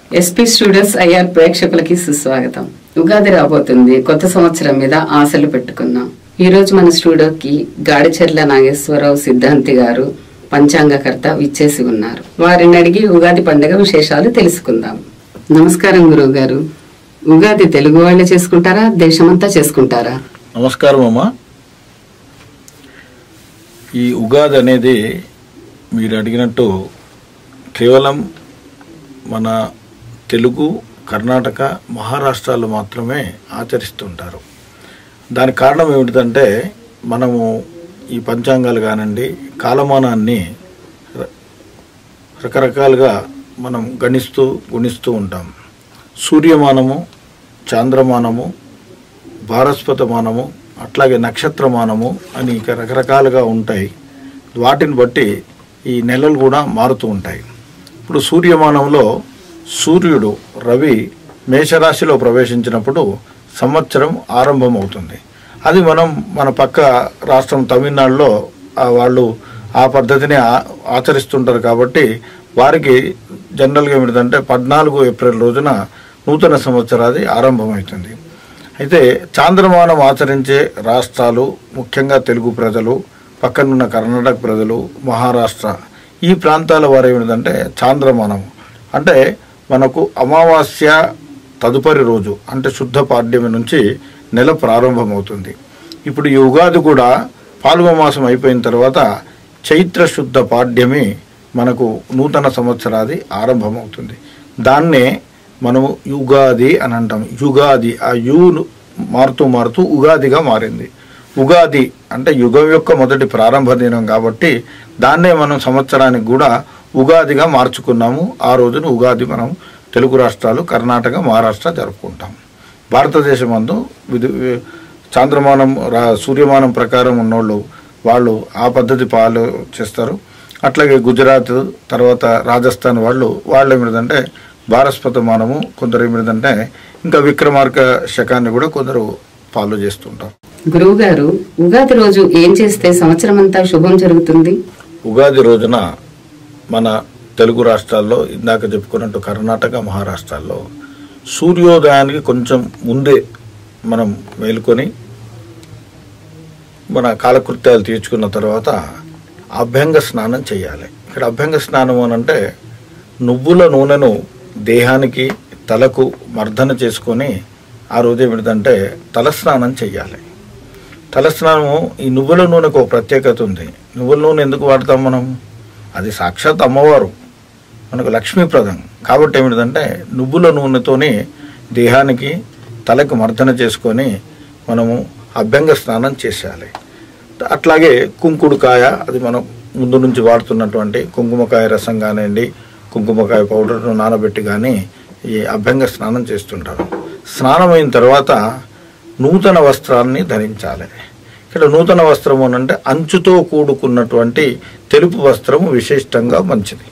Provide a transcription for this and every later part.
SP studios IR ప్రేక్షకులకి సుస్వాగతం ఉగాది రాబోతుంది కొత్త సంవత్సరం మీద ఆశలు పెట్టుకున్నాం ఈ రోజు మన స్టూడియోకి గాడిచెర్ల నాగేశ్వరరావు సిద్ధాంతి గారు పంచాంగకర్త విచ్చేసి ఉన్నారు వారిని అడిగి ఉగాది పండుగ విశేషాలు తెలుసుకుందాం నమస్కారం గురువు గారు ఉగాది తెలుగు వాళ్ళే చేసుకుంటారా దేశమంతా చేసుకుంటారా నమస్కారం అమ్మా ఈ ఉగాది అనేది మీరు అడిగినట్టు కేవలం మన తెలుగు కర్ణాటక మహారాష్ట్రాలు మాత్రమే ఆచరిస్తుంటారు దానికి కారణం ఏమిటంటే మనము ఈ పంచాంగాలు కానివ్వండి కాలమానాన్ని ర- రకరకాలుగా మనం గణిస్తూ గుణిస్తూ ఉంటాం సూర్యమానము చాంద్రమానము భారస్పతమానము అట్లాగే నక్షత్రమానము అని ఇక రకరకాలుగా ఉంటాయి వాటిని బట్టి ఈ నెలలు కూడా మారుతూ ఉంటాయి ఇప్పుడు సూర్యమానంలో సూర్యుడు రవి మేషరాశిలో ప్రవేశించినప్పుడు సంవత్సరం ఆరంభమవుతుంది అది మనం మన పక్క రాష్ట్రం తమిళనాడులో ఆ వాళ్ళు ఆ పద్ధతిని ఆ- ఆచరిస్తుంటారు కాబట్టి వారికి జనరల్గా ఏమిటంటే పద్నాలుగు ఏప్రిల్ రోజున నూతన సంవత్సరాది ఆరంభమవుతుంది అయితే చాంద్రమానం ఆచరించే రాష్ట్రాలు ముఖ్యంగా తెలుగు ప్రజలు పక్కనున్న కర్ణాటక ప్రజలు మహారాష్ట్ర ఈ ప్రాంతాల వారు ఏమిటంటే చాంద్రమానం అంటే మనకు అమావాస్య తదుపరి రోజు అంటే శుద్ధ పాడ్యమి నుంచి నెల ప్రారంభమవుతుంది ఇప్పుడు ఈ ఉగాది కూడా పాల్గొ మాసం అయిపోయిన తర్వాత చైత్ర శుద్ధ పాడ్యమి మనకు నూతన సంవత్సరాది ఆరంభమవుతుంది దాన్నే మనము యుగాది అని అంటాం యుగాది ఆ యును మారుతూ మారుతూ ఉగాదిగా మారింది ఉగాది అంటే యుగం యొక్క మొదటి ప్రారంభ దినం కాబట్టి దాన్నే మనం సంవత్సరానికి కూడా ఉగాదిగా మార్చుకున్నాము ఆ రోజున ఉగాది మనం తెలుగు రాష్ట్రాలు కర్ణాటక మహారాష్ట్ర జరుపుకుంటాం భారతదేశం అందు విధి చాంద్రమానం రా సూర్యమానం ప్రకారం ఉన్నోళ్ళు వాళ్ళు ఆ పద్ధతి పాలు చేస్తారు అట్లాగే గుజరాత్ తర్వాత రాజస్థాన్ వాళ్ళు వాళ్ళు ఏమిటంటే భారస్పత మానము కొందరు ఏమిటంటే ఇంకా విక్రమార్క శకాన్ని కూడా కొందరు ఫాలో చేస్తుంటారు గురువు గారు ఉగాది రోజు ఏం చేస్తే సంవత్సరం అంతా శుభం జరుగుతుంది ఉగాది రోజున మన తెలుగు రాష్ట్రాల్లో ఇందాక చెప్పుకున్నట్టు కర్ణాటక మహారాష్ట్రాల్లో సూర్యోదయానికి కొంచెం ముందే మనం మేలుకొని మన కాలకృత్యాలు తీర్చుకున్న తర్వాత అభ్యంగ స్నానం చేయాలి ఇక్కడ అభ్యంగ స్నానం అని అంటే నువ్వుల నూనెను దేహానికి తలకు మర్దన చేసుకొని ఆ రోజు ఏమిటంటే తలస్నానం చేయాలి తలస్నానము ఈ నువ్వుల నూనెకు ఒక ప్రత్యేకత ఉంది నువ్వుల నూనె ఎందుకు వాడతాం మనం అది సాక్షాత్ అమ్మవారు మనకు లక్ష్మీప్రదం కాబట్టి ఏమిటంటే నువ్వుల నూనెతోని దేహానికి తలకు మర్దన చేసుకొని మనము అభ్యంగ స్నానం చేసేయాలి అట్లాగే కుంకుడుకాయ అది మనం ముందు నుంచి వాడుతున్నటువంటి కుంకుమకాయ రసం కానివ్వండి కుంకుమకాయ పౌడర్ను నానబెట్టి కానీ ఈ అభ్యంగ స్నానం చేస్తుంటారు స్నానం అయిన తర్వాత నూతన వస్త్రాన్ని ధరించాలి ఇక్కడ నూతన వస్త్రము అని అంటే అంచుతో కూడుకున్నటువంటి తెలుపు వస్త్రము విశిష్టంగా మంచిది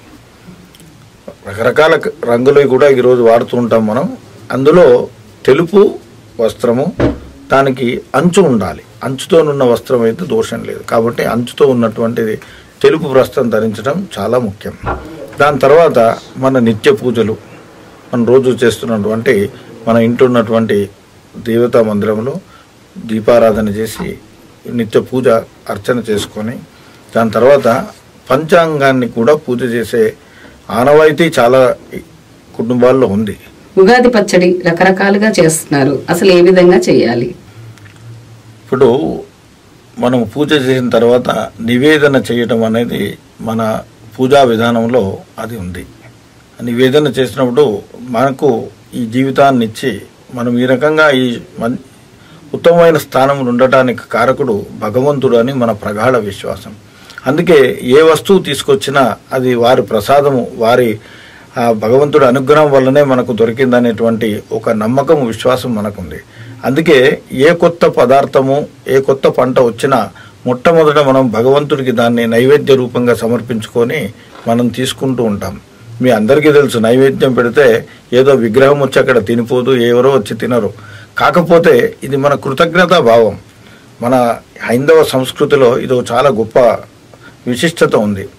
రకరకాల క- రంగులు కూడా ఈరోజు వాడుతూ ఉంటాం మనం అందులో తెలుపు వస్త్రము దానికి అంచు ఉండాలి అంచుతో ఉన్న వస్త్రం అయితే దోషం లేదు కాబట్టి అంచుతో ఉన్నటువంటిది తెలుపు వస్త్రం ధరించడం చాలా ముఖ్యం దాని తర్వాత మన నిత్య పూజలు మనం రోజు చేస్తున్నటువంటి మన ఇంట్లో ఉన్నటువంటి దేవతా మందిరంలో దీపారాధన చేసి నిత్య పూజ అర్చన చేసుకొని దాని తర్వాత పంచాంగాన్ని కూడా పూజ చేసే ఆనవాయితీ చాలా కుటుంబాల్లో ఉంది ఉగాది పచ్చడి రకరకాలుగా చేస్తున్నారు అసలు ఏ విధంగా చేయాలి ఇప్పుడు మనం పూజ చేసిన తర్వాత నివేదన చేయటం అనేది మన పూజా విధానంలో అది ఉంది నివేదన చేసినప్పుడు మనకు ఈ జీవితాన్ని ఇచ్చి మనం ఈ రకంగా ఈ మన్ ఉత్తమమైన స్థానంలో ఉండటానికి కారకుడు భగవంతుడు అని మన ప్రగాఢ విశ్వాసం అందుకే ఏ వస్తువు తీసుకొచ్చినా అది వారి ప్రసాదము వారి ఆ భగవంతుడి అనుగ్రహం వల్లనే మనకు దొరికిందనేటువంటి ఒక నమ్మకం విశ్వాసం మనకుంది అందుకే ఏ కొత్త పదార్థము ఏ కొత్త పంట వచ్చినా మొట్టమొదట మనం భగవంతుడికి దాన్ని నైవేద్య రూపంగా సమర్పించుకొని మనం తీసుకుంటూ ఉంటాం మీ అందరికీ తెలుసు నైవేద్యం పెడితే ఏదో విగ్రహం వచ్చి అక్కడ తినిపోదు ఎవరో వచ్చి తినరు కాకపోతే ఇది మన కృతజ్ఞతా భావం మన హైందవ సంస్కృతిలో ఇది చాలా గొప్ప విశిష్టత ఉంది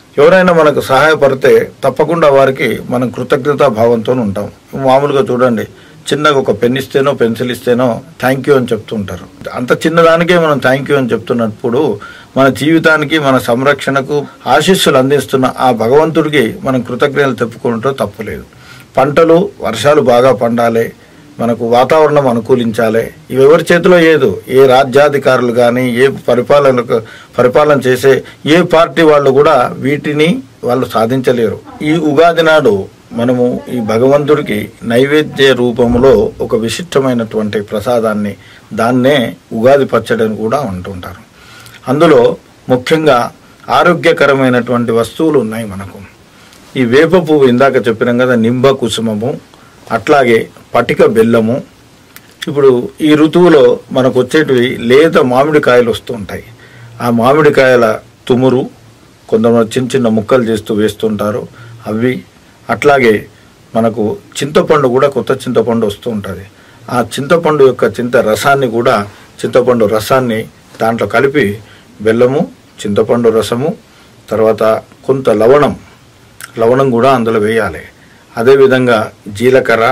ఎవరైనా మనకు సహాయపడితే తప్పకుండా వారికి మనం కృతజ్ఞతా భావంతో ఉంటాం మామూలుగా చూడండి చిన్నగా ఒక పెన్ ఇస్తేనో పెన్సిల్ ఇస్తేనో థ్యాంక్ యూ అని చెప్తుంటారు అంత చిన్నదానికే మనం థ్యాంక్ యూ అని చెప్తున్నప్పుడు మన జీవితానికి మన సంరక్షణకు ఆశీస్సులు అందిస్తున్న ఆ భగవంతుడికి మనం కృతజ్ఞతలు చెప్పుకుంటూ తప్పులేదు పంటలు వర్షాలు బాగా పండాలి మనకు వాతావరణం అనుకూలించాలి ఇవి ఎవరి చేతిలో ఏదు ఏ రాజ్యాధికారులు కానీ ఏ పరిపాలనకు పరిపాలన చేసే ఏ పార్టీ వాళ్ళు కూడా వీటిని వాళ్ళు సాధించలేరు ఈ ఉగాది నాడు మనము ఈ భగవంతుడికి నైవేద్య రూపంలో ఒక విశిష్టమైనటువంటి ప్రసాదాన్ని దాన్నే ఉగాది పచ్చడి అని కూడా అంటుంటారు అందులో ముఖ్యంగా ఆరోగ్యకరమైనటువంటి వస్తువులు ఉన్నాయి మనకు ఈ వేప పువ్వు ఇందాక చెప్పినాం కదా నింబ కుసుమము అట్లాగే పటిక బెల్లము ఇప్పుడు ఈ ఋతువులో మనకు వచ్చేటివి లేత మామిడికాయలు వస్తూ ఉంటాయి ఆ మామిడికాయల తుమురు కొంతమంది చిన్న చిన్న ముక్కలు చేస్తూ వేస్తుంటారు అవి అట్లాగే మనకు చింతపండు కూడా కొత్త చింతపండు వస్తూ ఉంటుంది ఆ చింతపండు యొక్క చింత రసాన్ని కూడా చింతపండు రసాన్ని దాంట్లో కలిపి బెల్లము చింతపండు రసము తర్వాత కొంత లవణం లవణం కూడా అందులో వేయాలి అదేవిధంగా జీలకర్ర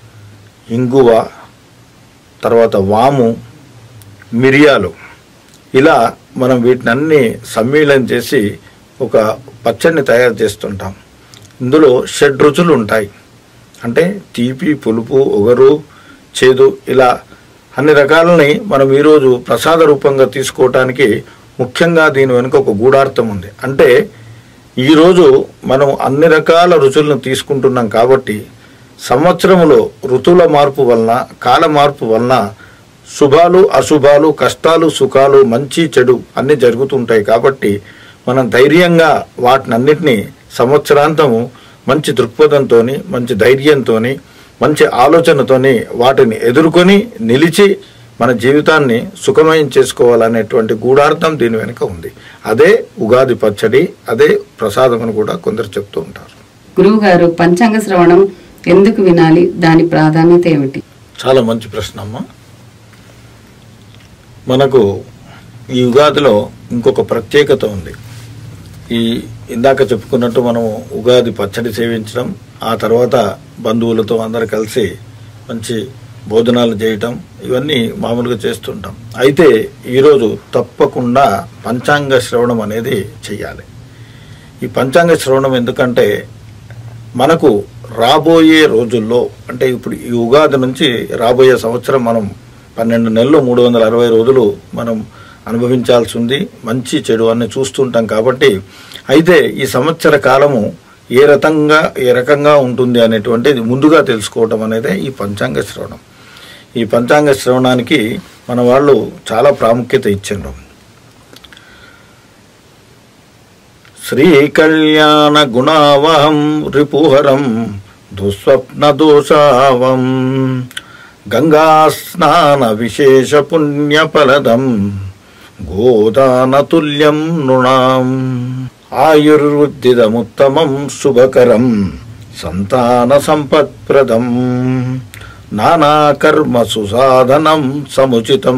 ఇంగువ తర్వాత వాము మిరియాలు ఇలా మనం వీటిని అన్ని సమ్మేళనం చేసి ఒక పచ్చడిని తయారు చేస్తుంటాం ఇందులో షడ్ రుచులు ఉంటాయి అంటే తీపి పులుపు ఒగరు చేదు ఇలా అన్ని రకాలని మనం ఈరోజు ప్రసాద రూపంగా తీసుకోవటానికి ముఖ్యంగా దీని వెనుక ఒక గూఢార్థం ఉంది అంటే ఈరోజు మనం అన్ని రకాల రుచులను తీసుకుంటున్నాం కాబట్టి సంవత్సరములో ఋతువుల మార్పు వలన కాల మార్పు వలన శుభాలు అశుభాలు కష్టాలు సుఖాలు మంచి చెడు అన్నీ జరుగుతుంటాయి కాబట్టి మనం ధైర్యంగా వాటినన్నిటినీ సంవత్సరాంతము మంచి దృక్పథంతో మంచి ధైర్యంతో మంచి ఆలోచనతోని వాటిని ఎదుర్కొని నిలిచి మన జీవితాన్ని సుఖమయం చేసుకోవాలనేటువంటి గూఢార్థం దీని వెనుక ఉంది అదే ఉగాది పచ్చడి అదే ప్రసాదం అని కూడా కొందరు చెప్తూ ఉంటారు గురువు గారు పంచాంగ శ్రవణం ఎందుకు వినాలి దాని ప్రాధాన్యత ఏమిటి చాలా మంచి ప్రశ్న అమ్మా మనకు ఈ ఉగాదిలో ఇంకొక ప్రత్యేకత ఉంది ఈ ఇందాక చెప్పుకున్నట్టు మనం ఉగాది పచ్చడి సేవించడం ఆ తర్వాత బంధువులతో అందరు కలిసి మంచి భోజనాలు చేయటం ఇవన్నీ మామూలుగా చేస్తుంటాం అయితే ఈరోజు తప్పకుండా పంచాంగ శ్రవణం అనేది చెయ్యాలి ఈ పంచాంగ శ్రవణం ఎందుకంటే మనకు రాబోయే రోజుల్లో అంటే ఇప్పుడు ఈ ఉగాది నుంచి రాబోయే సంవత్సరం మనం పన్నెండు నెలలు మూడు వందల అరవై రోజులు మనం అనుభవించాల్సి ఉంది మంచి చెడు అన్ని చూస్తుంటాం కాబట్టి అయితే ఈ సంవత్సర కాలము ఏ రకంగా ఏ రకంగా ఉంటుంది అనేటువంటిది ముందుగా తెలుసుకోవటం అనేది ఈ పంచాంగ శ్రవణం ఈ పంచాంగ శ్రవణానికి మన వాళ్ళు చాలా ప్రాముఖ్యత ఇచ్చిండ్రు శ్రీకళ్యాణ గుణావహం రిపుహరం దుస్వప్న దోషావం గంగా స్నాన విశేష పుణ్యఫలదం గోదానతుల్యం నృణాం ఆయుర్వృద్ధిదముత్తమం శుభకరం సంతాన సంపత్ప్రదం నానాకర్మ సుసాధనం సముచితం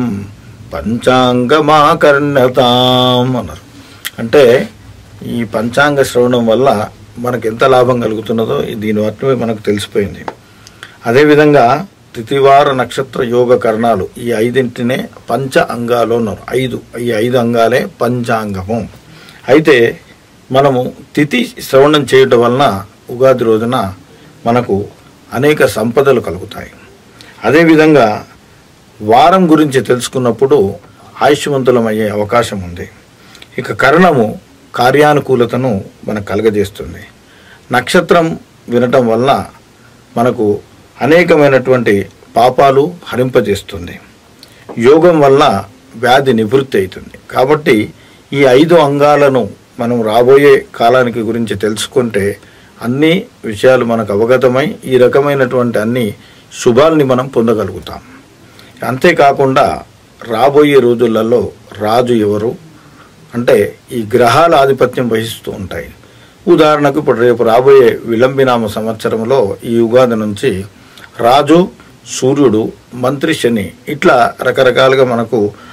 పంచాంగమాకర్ణతాం అన్నారు అంటే ఈ పంచాంగ శ్రవణం వల్ల మనకు ఎంత లాభం కలుగుతున్నదో దీని వల్ల మనకు తెలిసిపోయింది అదేవిధంగా తిథివార నక్షత్ర యోగ కరణాలు ఈ ఐదింటినే పంచ అంగాలు ఉన్నారు ఐదు ఈ ఐదు అంగాలే పంచాంగము అయితే మనము తిథి శ్రవణం చేయటం వలన ఉగాది రోజున మనకు అనేక సంపదలు కలుగుతాయి అదేవిధంగా వారం గురించి తెలుసుకున్నప్పుడు ఆయుష్మంతులమయ్యే అవకాశం ఉంది ఇక కరణము కార్యానుకూలతను మనకు కలగజేస్తుంది నక్షత్రం వినటం వల్ల మనకు అనేకమైనటువంటి పాపాలు హరింపజేస్తుంది యోగం వల్ల వ్యాధి నివృత్తి అవుతుంది కాబట్టి ఈ ఐదు అంగాలను మనం రాబోయే కాలానికి గురించి తెలుసుకుంటే అన్ని విషయాలు మనకు అవగతమై ఈ రకమైనటువంటి అన్ని శుభాల్ని మనం పొందగలుగుతాం అంతేకాకుండా రాబోయే రోజులలో రాజు ఎవరు అంటే ఈ గ్రహాల ఆధిపత్యం వహిస్తూ ఉంటాయి ఉదాహరణకు ఇప్పుడు రేపు రాబోయే విలంబినామ సంవత్సరంలో ఈ ఉగాది నుంచి రాజు సూర్యుడు మంత్రి శని ఇట్లా రకరకాలుగా మనకు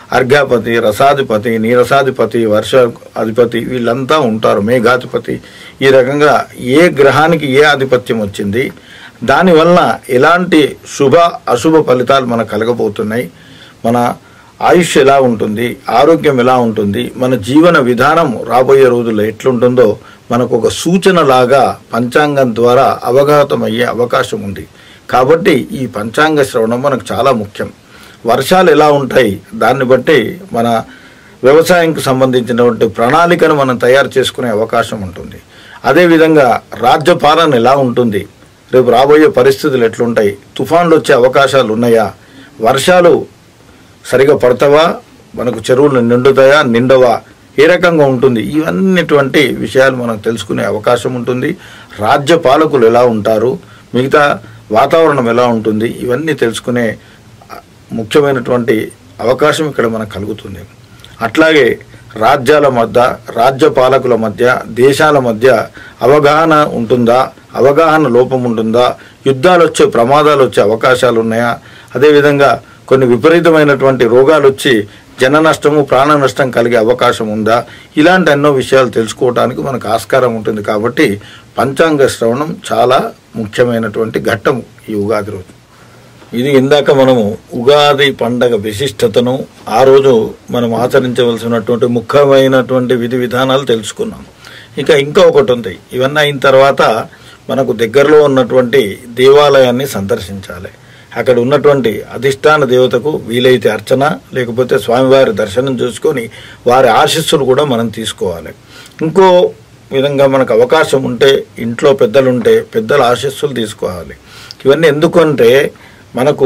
అర్ఘాపతి రసాధిపతి నీరసాధిపతి వర్ష అధిపతి వీళ్ళంతా ఉంటారు మేఘాధిపతి ఈ రకంగా ఏ గ్రహానికి ఏ ఆధిపత్యం వచ్చింది దానివల్ల ఎలాంటి శుభ అశుభ ఫలితాలు మనకు కలగబోతున్నాయి మన ఆయుష్ ఎలా ఉంటుంది ఆరోగ్యం ఎలా ఉంటుంది మన జీవన విధానం రాబోయే రోజుల్లో ఎట్లుంటుందో మనకు ఒక సూచనలాగా పంచాంగం ద్వారా అవగాహతమయ్యే అవకాశం ఉంది కాబట్టి ఈ పంచాంగ శ్రవణం మనకు చాలా ముఖ్యం వర్షాలు ఎలా ఉంటాయి దాన్ని బట్టి మన వ్యవసాయంకు సంబంధించినటువంటి ప్రణాళికను మనం తయారు చేసుకునే అవకాశం ఉంటుంది అదేవిధంగా రాజ్య పాలన ఎలా ఉంటుంది రేపు రాబోయే పరిస్థితులు ఎట్లుంటాయి తుఫాన్లు వచ్చే అవకాశాలు ఉన్నాయా వర్షాలు సరిగా పడతావా మనకు చెరువులు నిండుతాయా నిండవా ఏ రకంగా ఉంటుంది ఇవన్నిటువంటి విషయాలు మనం తెలుసుకునే అవకాశం ఉంటుంది రాజ్య పాలకులు ఎలా ఉంటారు మిగతా వాతావరణం ఎలా ఉంటుంది ఇవన్నీ తెలుసుకునే ముఖ్యమైనటువంటి అవకాశం ఇక్కడ మనకు కలుగుతుంది అట్లాగే రాజ్యాల మధ్య రాజ్య పాలకుల మధ్య దేశాల మధ్య అవగాహన ఉంటుందా అవగాహన లోపం ఉంటుందా యుద్ధాలు వచ్చే ప్రమాదాలు వచ్చే అవకాశాలు ఉన్నాయా అదేవిధంగా కొన్ని విపరీతమైనటువంటి రోగాలు వచ్చి జన నష్టము ప్రాణ నష్టం కలిగే అవకాశం ఉందా ఇలాంటి ఎన్నో విషయాలు తెలుసుకోవడానికి మనకు ఆస్కారం ఉంటుంది కాబట్టి పంచాంగ శ్రవణం చాలా ముఖ్యమైనటువంటి ఘట్టం ఈ ఉగాది రోజు ఇది ఇందాక మనము ఉగాది పండగ విశిష్టతను ఆ రోజు మనం ఆచరించవలసినటువంటి ముఖ్యమైనటువంటి విధి విధానాలు తెలుసుకున్నాం ఇక ఇంకా ఒకటి ఉంది ఇవన్నీ అయిన తర్వాత మనకు దగ్గరలో ఉన్నటువంటి దేవాలయాన్ని సందర్శించాలి అక్కడ ఉన్నటువంటి అధిష్టాన దేవతకు వీలైతే అర్చన లేకపోతే స్వామివారి దర్శనం చూసుకొని వారి ఆశీస్సులు కూడా మనం తీసుకోవాలి ఇంకో విధంగా మనకు అవకాశం ఉంటే ఇంట్లో పెద్దలుంటే పెద్దల ఆశీస్సులు తీసుకోవాలి ఇవన్నీ ఎందుకంటే మనకు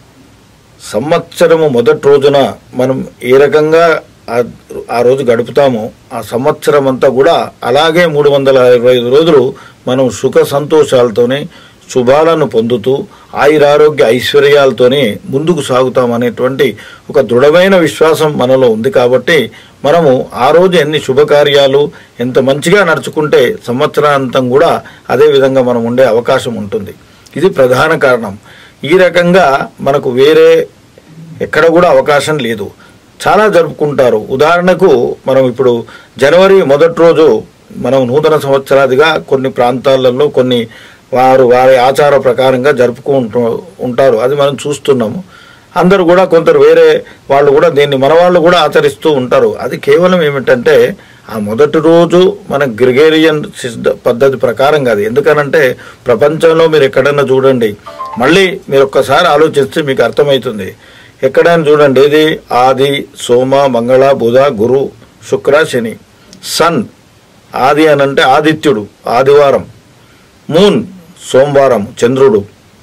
సంవత్సరము మొదటి రోజున మనం ఏ రకంగా ఆ- ఆ రోజు గడుపుతామో ఆ సంవత్సరం అంతా కూడా అలాగే మూడు వందల ఇరవై ఐదు రోజులు మనం సుఖ సంతోషాలతోనే శుభాలను పొందుతూ ఆయురారోగ్య ఐశ్వర్యాలతోనే ముందుకు సాగుతామనేటువంటి ఒక దృఢమైన విశ్వాసం మనలో ఉంది కాబట్టి మనము ఆ రోజు ఎన్ని శుభకార్యాలు ఎంత మంచిగా నడుచుకుంటే సంవత్సరాంతం కూడా అదే విధంగా మనం ఉండే అవకాశం ఉంటుంది ఇది ప్రధాన కారణం ఈ రకంగా మనకు వేరే ఎక్కడ కూడా అవకాశం లేదు చాలా జరుపుకుంటారు ఉదాహరణకు మనం ఇప్పుడు జనవరి మొదటి రోజు మనం నూతన సంవత్సరాదిగా కొన్ని ప్రాంతాలలో కొన్ని వారు వారి ఆచార ప్రకారంగా జరుపుకుంటూ ఉంటారు అది మనం చూస్తున్నాము అందరూ కూడా కొందరు వేరే వాళ్ళు కూడా దీన్ని మన వాళ్ళు కూడా ఆచరిస్తూ ఉంటారు అది కేవలం ఏమిటంటే ఆ మొదటి రోజు మన గ్రిగేరియన్ సిస్ట పద్ధతి ప్రకారం కాదు ఎందుకనంటే ప్రపంచంలో మీరు ఎక్కడైనా చూడండి మళ్ళీ మీరు ఒక్కసారి ఆలోచిస్తే మీకు అర్థమవుతుంది ఎక్కడైనా చూడండి ఏది ఆది సోమ మంగళ బుధ గురు శుక్ర శని సన్ ఆది అని అంటే ఆదిత్యుడు ఆదివారం మూన్ సోమవారం చంద్రుడు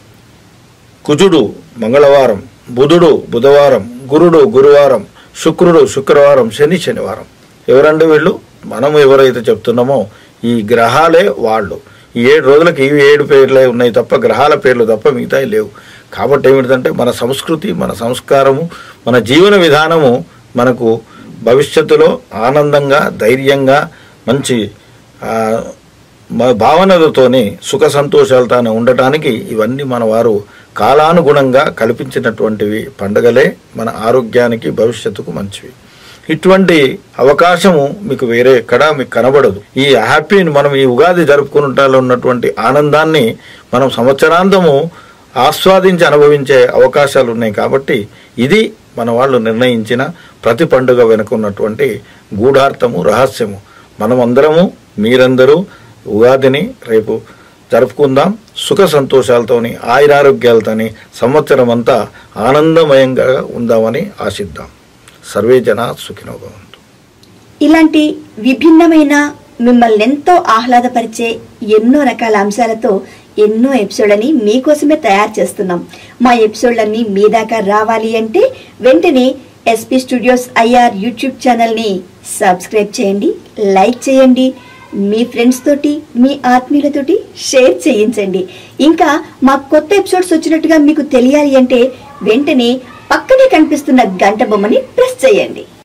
కుజుడు మంగళవారం బుధుడు బుధవారం గురుడు గురువారం శుక్రుడు శుక్రవారం శని శనివారం ఎవరండి వీళ్ళు మనం ఎవరైతే చెప్తున్నామో ఈ గ్రహాలే వాళ్ళు ఈ ఏడు రోజులకి ఇవి ఏడు పేర్లే ఉన్నాయి తప్ప గ్రహాల పేర్లు తప్ప మిగతాయి లేవు కాబట్టి ఏమిటంటే మన సంస్కృతి మన సంస్కారము మన జీవన విధానము మనకు భవిష్యత్తులో ఆనందంగా ధైర్యంగా మంచి ఆ, మ- భావనలతోని సుఖ సంతోషాలతోనే ఉండటానికి ఇవన్నీ మన వారు కాలానుగుణంగా కల్పించినటువంటివి పండుగలే మన ఆరోగ్యానికి భవిష్యత్తుకు మంచివి ఇటువంటి అవకాశము మీకు వేరే ఎక్కడా మీకు కనబడదు ఈ హ్యాపీని మనం ఈ ఉగాది జరుపుకుంటాలో ఉన్నటువంటి ఆనందాన్ని మనం సంవత్సరాంతము ఆస్వాదించి అనుభవించే అవకాశాలు ఉన్నాయి కాబట్టి ఇది మన వాళ్ళు నిర్ణయించిన ప్రతి పండుగ వెనుక ఉన్నటువంటి గూఢార్థము రహస్యము మనమందరము మీరందరూ ఉగాదిని రేపు జరుపుకుందాం సుఖ సంతోషాలతోని ఆయురారోగ్యాలతోని సంవత్సరం అంతా ఆనందమయంగా ఉందామని ఆశిద్దాం సర్వే జన సుఖినో భవంతు ఇలాంటి విభిన్నమైన మిమ్మల్ని ఎంతో ఆహ్లాదపరిచే ఎన్నో రకాల అంశాలతో ఎన్నో ఎపిసోడ్లని మీకోసమే తయారు చేస్తున్నాం మా ఎపిసోడ్లన్నీ మీ దాకా రావాలి అంటే వెంటనే ఎస్పీ స్టూడియోస్ ఐఆర్ యూట్యూబ్ ఛానల్ని సబ్స్క్రైబ్ చేయండి లైక్ చేయండి మీ ఫ్రెండ్స్ తోటి మీ ఆత్మీయులతోటి షేర్ చేయించండి ఇంకా మా కొత్త ఎపిసోడ్స్ వచ్చినట్టుగా మీకు తెలియాలి అంటే వెంటనే పక్కనే కనిపిస్తున్న గంట బొమ్మని ప్రెస్ చేయండి